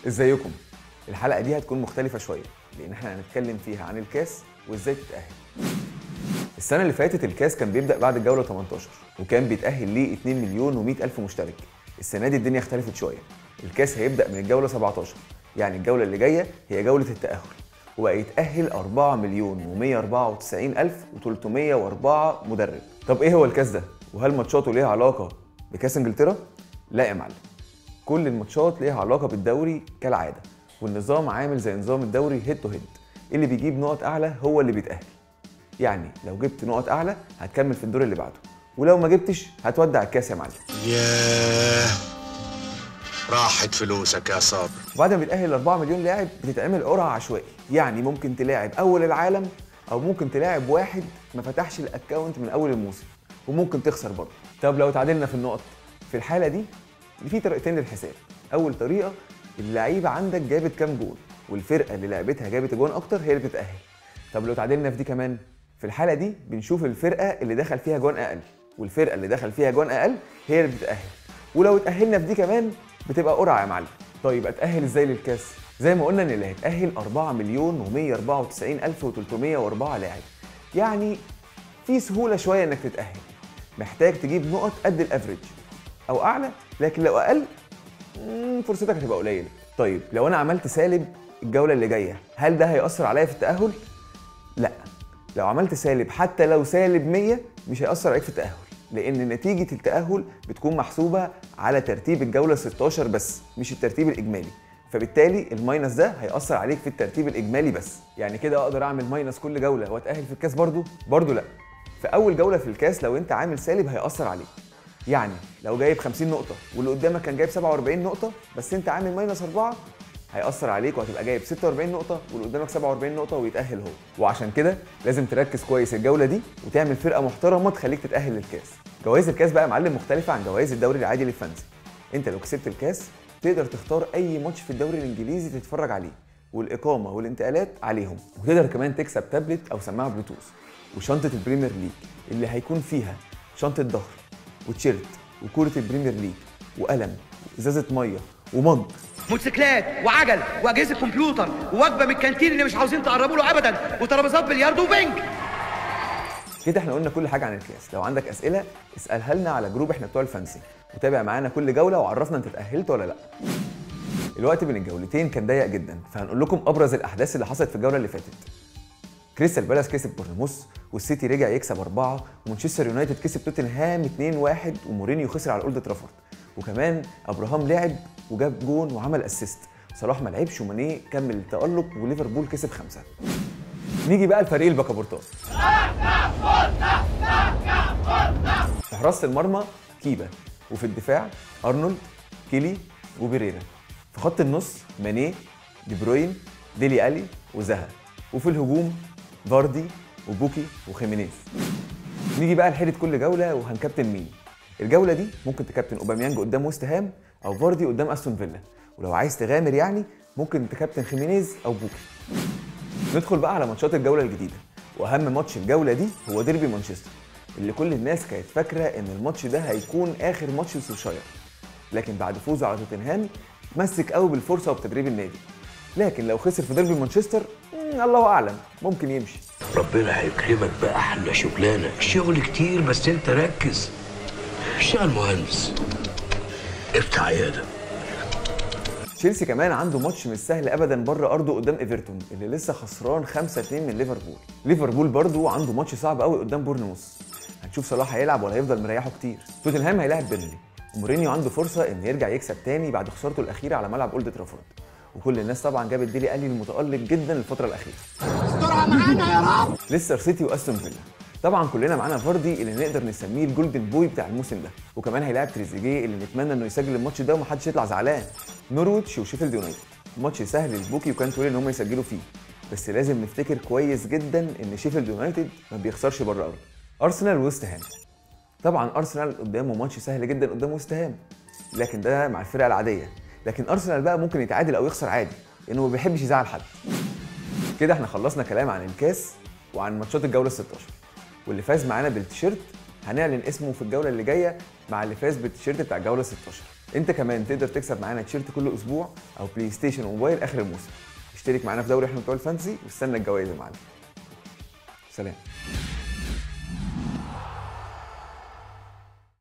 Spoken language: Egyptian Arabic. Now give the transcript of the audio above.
ازيكم الحلقه دي هتكون مختلفه شويه لان احنا هنتكلم فيها عن الكاس وازاي تتاهل السنه اللي فاتت الكاس كان بيبدا بعد الجوله 18 وكان بيتاهل ليه 2 مليون و100 الف مشترك السنه دي الدنيا اختلفت شويه الكاس هيبدا من الجوله 17 يعني الجوله اللي جايه هي جوله التاهل وبقى يتاهل 4 مليون و194 الف و304 مدرب طب ايه هو الكاس ده وهل ماتشاته ليها علاقه بكاس انجلترا لا يا معلم كل الماتشات ليها علاقه بالدوري كالعاده والنظام عامل زي نظام الدوري هيد تو هيد اللي بيجيب نقط اعلى هو اللي بيتاهل يعني لو جبت نقط اعلى هتكمل في الدور اللي بعده ولو ما جبتش هتودع الكاس يا معلم ياه راحت فلوسك يا صابر وبعد ما بيتاهل 4 مليون لاعب بتتعمل قرعه عشوائي يعني ممكن تلاعب اول العالم او ممكن تلاعب واحد ما فتحش الاكونت من اول الموسم وممكن تخسر برضه طب لو تعادلنا في النقط في الحاله دي في طريقتين للحساب اول طريقه اللعيبه عندك جابت كام جول والفرقه اللي لعبتها جابت جوان اكتر هي اللي بتتاهل طب لو تعادلنا في دي كمان في الحاله دي بنشوف الفرقه اللي دخل فيها جوان اقل والفرقه اللي دخل فيها جوان اقل هي اللي بتتاهل ولو اتاهلنا في دي كمان بتبقى قرعه يا معلم طيب اتاهل ازاي للكاس زي ما قلنا ان اللي هيتاهل 4 مليون و194 الف و304 لاعب يعني في سهوله شويه انك تتاهل محتاج تجيب نقط قد الافريج او اعلى لكن لو اقل مم، فرصتك هتبقى قليله طيب لو انا عملت سالب الجوله اللي جايه هل ده هياثر عليا في التاهل لا لو عملت سالب حتى لو سالب 100 مش هياثر عليك في التاهل لان نتيجه التاهل بتكون محسوبه على ترتيب الجوله 16 بس مش الترتيب الاجمالي فبالتالي الماينس ده هيأثر عليك في الترتيب الإجمالي بس، يعني كده أقدر أعمل ماينس كل جولة وأتأهل في الكاس برضو؟ برضو لأ. في أول جولة في الكاس لو أنت عامل سالب هيأثر عليك. يعني لو جايب 50 نقطة واللي قدامك كان جايب 47 نقطة بس أنت عامل ماينس 4 هيأثر عليك وهتبقى جايب 46 نقطة واللي قدامك 47 نقطة ويتأهل هو، وعشان كده لازم تركز كويس الجولة دي وتعمل فرقة محترمة تخليك تتأهل للكاس. جوائز الكاس بقى يا معلم مختلفة عن جوائز الدوري العادي للفانسي. أنت لو كسبت الكاس تقدر تختار أي ماتش في الدوري الإنجليزي تتفرج عليه والإقامة والانتقالات عليهم، وتقدر كمان تكسب تابلت أو سماعة بلوتوث وشنطة البريمير ليج اللي هيكون فيها شنطة ظهر وتيشيرت وكورة البريمير ليج وقلم وإزازة مية ومج موتوسيكلات وعجل واجهزه كمبيوتر ووجبه من الكانتين اللي مش عاوزين تقربوا له ابدا وترابيزات بلياردو وبنج كده احنا قلنا كل حاجه عن الكاس لو عندك اسئله اسالها لنا على جروب احنا بتوع الفانسي وتابع معانا كل جوله وعرفنا انت اتاهلت ولا لا الوقت بين الجولتين كان ضيق جدا فهنقول لكم ابرز الاحداث اللي حصلت في الجوله اللي فاتت كريستال بالاس كسب بورنموث والسيتي رجع يكسب أربعة ومانشستر يونايتد كسب توتنهام 2-1 ومورينيو خسر على اولد ترافورد وكمان ابراهام لعب وجاب جون وعمل اسيست صلاح ما لعبش ومانيه كمل التألق وليفربول كسب خمسة نيجي بقى لفريق البكابورتات في حراسة المرمى كيبا وفي الدفاع أرنولد كيلي وبيريرا في خط النص ماني دي بروين ديلي ألي وزها وفي الهجوم فاردي وبوكي وخيمينيز نيجي بقى لحيرة كل جولة وهنكابتن مين الجولة دي ممكن تكابتن أوباميانج قدام ويست هام أو فاردي قدام أستون فيلا ولو عايز تغامر يعني ممكن تكابتن خيمينيز أو بوكي ندخل بقى على ماتشات الجوله الجديده واهم ماتش الجوله دي هو ديربي مانشستر اللي كل الناس كانت فاكره ان الماتش ده هيكون اخر ماتش لسولشاير لكن بعد فوزه على توتنهام اتمسك قوي بالفرصه وبتدريب النادي لكن لو خسر في ديربي مانشستر مم، الله اعلم ممكن يمشي ربنا هيكرمك بأحلى شغلانة الشغل كتير بس انت ركز اشتغل مهندس افتح عيادة تشيلسي كمان عنده ماتش مش سهل ابدا بره ارضه قدام ايفرتون اللي لسه خسران 5 2 من ليفربول ليفربول برضه عنده ماتش صعب قوي قدام بورنموث هنشوف صلاح هيلعب ولا هيفضل مريحه كتير توتنهام هيلاعب بيرنلي ومورينيو عنده فرصه ان يرجع يكسب تاني بعد خسارته الاخيره على ملعب اولد ترافورد وكل الناس طبعا جابت ديلي الي المتالق جدا الفتره الاخيره ليستر سيتي واستون فيلا طبعا كلنا معانا فاردي اللي نقدر نسميه الجولدن بوي بتاع الموسم ده وكمان هيلاعب تريزيجيه اللي نتمنى انه يسجل الماتش ده ومحدش يطلع زعلان نورويتش وشيفيلد يونايتد ماتش سهل للبوكي وكان طويل ان هم يسجلوا فيه بس لازم نفتكر كويس جدا ان شيفيلد يونايتد ما بيخسرش بره ارضه ارسنال ويست هام طبعا ارسنال قدامه ماتش سهل جدا قدام ويست هام لكن ده مع الفرقه العاديه لكن ارسنال بقى ممكن يتعادل او يخسر عادي لانه ما بيحبش يزعل حد كده احنا خلصنا كلام عن الكاس وعن ماتشات الجوله 16 واللي فاز معانا بالتيشيرت هنعلن اسمه في الجوله اللي جايه مع اللي فاز بالتيشيرت بتاع الجوله 16 انت كمان تقدر تكسب معانا تيشيرت كل اسبوع او بلاي ستيشن وموبايل اخر الموسم اشترك معانا في دوري احنا بتوع الفانتزي واستنى الجوائز يا معلم سلام